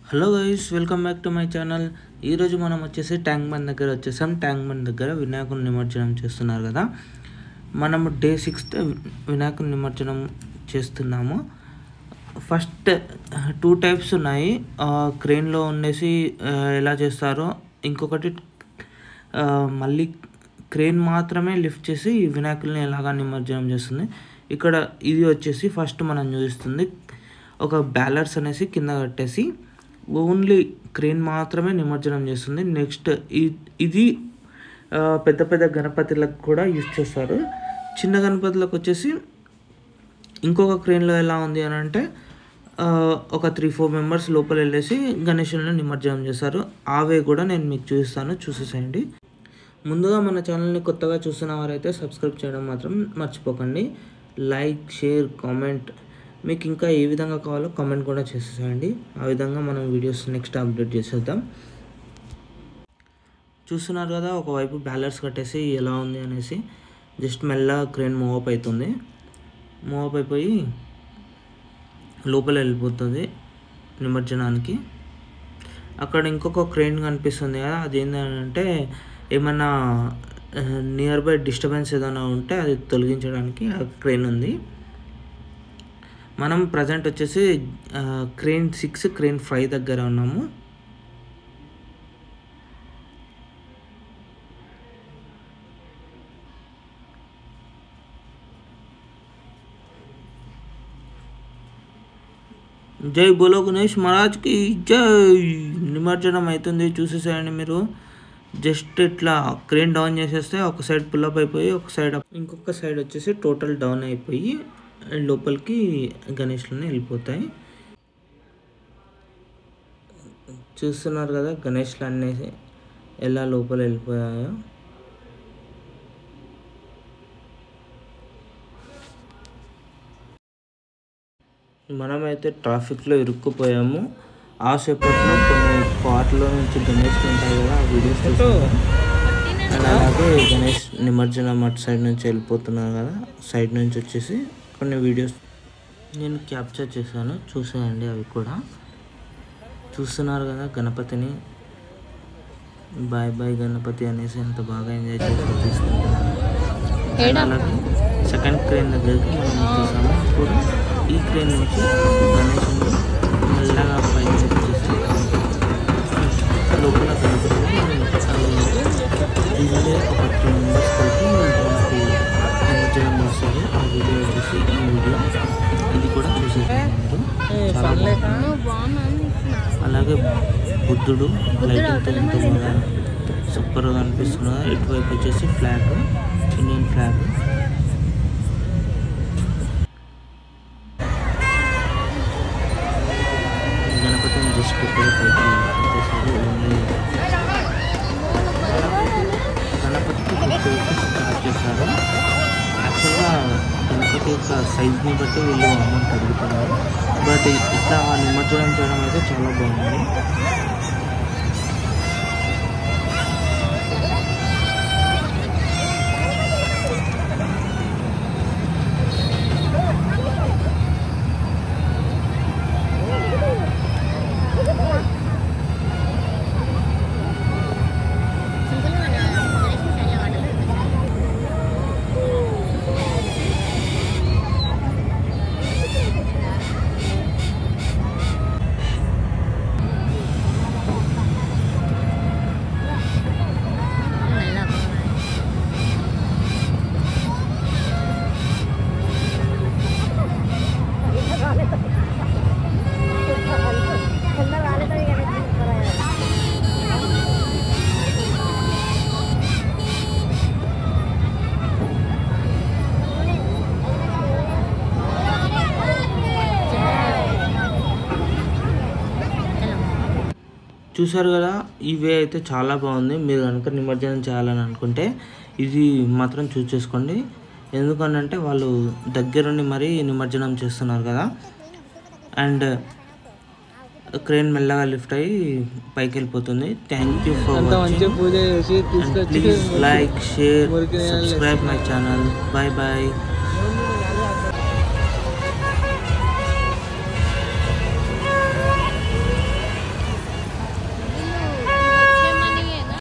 hello guys welcome back to my channel ఈరోజు మనం వచ్చేసి ట్యాంక్ బండ్ దగ్గర వచ్చేసాం ట్యాంక్ బండ్ దగ్గర వినాయకుని నిమజ్జనం చేస్తున్నారు కదా మనము డే సిక్స్త్ వినాయకుని నిమజ్జనం చేస్తున్నాము ఫస్ట్ టూ టైప్స్ ఉన్నాయి క్రెయిన్లో ఉండేసి ఆ, ఎలా చేస్తారో ఇంకొకటి ఆ, మళ్ళీ క్రెయిన్ మాత్రమే లిఫ్ట్ చేసి ఈ వినాయకుల్ని ఎలాగా నిమజ్జనం చేస్తుంది ఇక్కడ ఇది వచ్చేసి ఫస్ట్ మనం చూపిస్తుంది ఒక బ్యాలర్స్ అనేసి కింద కట్టేసి ఓన్లీ క్రెయిన్ మాత్రమే నిమజ్జనం చేస్తుంది నెక్స్ట్ ఇది ఆ, పెద్ద పెద్ద గణపతులకు కూడా యూజ్ చేస్తారు చిన్న గణపతులకు వచ్చేసి ఇంకొక క్రెయిన్లో ఎలా ఉంది అని అంటే ఆ, ఒక త్రీ ఫోర్ మెంబర్స్ లోపల వెళ్ళేసి గణేషులను నిమజ్జనం చేస్తారు ఆవే కూడా నేను మీకు చూపిస్తాను చూసేసేయండి ముందుగా మన ఛానల్ని కొత్తగా చూస్తున్న వారైతే సబ్స్క్రైబ్ చేయడం మాత్రం మర్చిపోకండి లైక్ షేర్ కామెంట్ మీకు ఇంకా ఏ విధంగా కావాలో కామెంట్ కూడా చేసేసేయండి ఆ విధంగా మనం వీడియోస్ నెక్స్ట్ అప్డేట్ చేసేద్దాం చూస్తున్నారు కదా ఒకవైపు బ్యాలర్స్ కట్టేసి ఎలా ఉంది అనేసి జస్ట్ మెల్లగా క్రేన్ మూవ్ అప్ అవుతుంది మూవ్ అప్ అయిపోయి లోపల వెళ్ళిపోతుంది నిమజ్జనానికి అక్కడ ఇంకొక క్రెయిన్ కనిపిస్తుంది కదా అది ఏంటంటే ఏమన్నా నియర్ బై డిస్టర్బెన్స్ ఏదైనా ఉంటే అది తొలగించడానికి ఆ క్రెయిన్ ఉంది మనం ప్రజెంట్ వచ్చేసి క్రెయిన్ సిక్స్ క్రెయిన్ ఫైవ్ దగ్గర ఉన్నాము జై బోలో గణేష్ మహారాజ్కి జై నిమజ్జనం అవుతుంది చూసేసేయండి మీరు జస్ట్ ఇట్లా క్రేన్ డౌన్ చేసేస్తే ఒక సైడ్ పుల్లప్ అయిపోయి ఒక సైడ్ up- ఇంకొక సైడ్ వచ్చేసి టోటల్ డౌన్ అయిపోయి లోపలికి గణేష్లని వెళ్ళిపోతాయి చూస్తున్నారు కదా గణేష్లు అన్నీ ఎలా లోపల వెళ్ళిపోయాయో మనమైతే ట్రాఫిక్లో ఇరుక్కుపోయాము ఆ సేపట్లో కొన్ని పాటలో నుంచి గణేష్ ఉంటాయి కదా ఆ వీడియోస్ చూసాము అండ్ అలాగే గణేష్ నిమజ్జనం అటు సైడ్ నుంచి వెళ్ళిపోతున్నారు కదా సైడ్ నుంచి వచ్చేసి కొన్ని వీడియోస్ నేను క్యాప్చర్ చేశాను చూసేయండి అవి కూడా చూస్తున్నారు కదా గణపతిని బాయ్ బాయ్ గణపతి అనేసి ఎంత బాగా ఎంజాయ్ చేసి తీసుకుంటున్నారు అండ్ అలాగే సెకండ్ క్రేన్ దగ్గరికి మనం వచ్చేసాము ఇప్పుడు ఈ క్రేన్ నుంచి గణేషుని మెల్లగా పైకి వచ్చేసి లోపల గణపతిని దీనిలో ఒక త్రీ మెంబర్స్ కలిపి మనకి నిమజ్జనం చేస్తారు ఆ వీడియో వచ్చేసి ఈ వీడియో ఇది కూడా చూసేసారు చాలా బాగుంది అలాగే బుద్ధుడు లైటింగ్తో ఎంతో బాగా సూపర్గా అనిపిస్తున్నారు ఇటువైపు వచ్చేసి ఫ్లాగ్ ఇండియన్ ఫ్లాగ్ గణపతిని జస్ట్ ఇప్పుడే పైకి ఎత్తేసారు ఓన్లీ గణపతికి ఫిఫ్టీ స్టార్ట్ చేశారు యాక్చువల్గా గణపతి యొక్క సైజ్ని బట్టి వీళ్ళు అమౌంట్ అడుగుతున్నారు బట్ ఇట్లా నిమజ్జనం చేయడం అయితే చాలా బాగుంది చూసారు కదా ఈ వే అయితే చాలా బాగుంది మీరు కనుక నిమజ్జనం చేయాలని అనుకుంటే ఇది మాత్రం చూస్ చేసుకోండి ఎందుకనంటే వాళ్ళు దగ్గరుండి మరీ నిమజ్జనం చేస్తున్నారు కదా అండ్ క్రేన్ మెల్లగా లిఫ్ట్ అయ్యి పైకి వెళ్ళిపోతుంది థ్యాంక్ యూ ఫర్ వాచింగ్ పూజ చేసి please like share subscribe my channel bye bye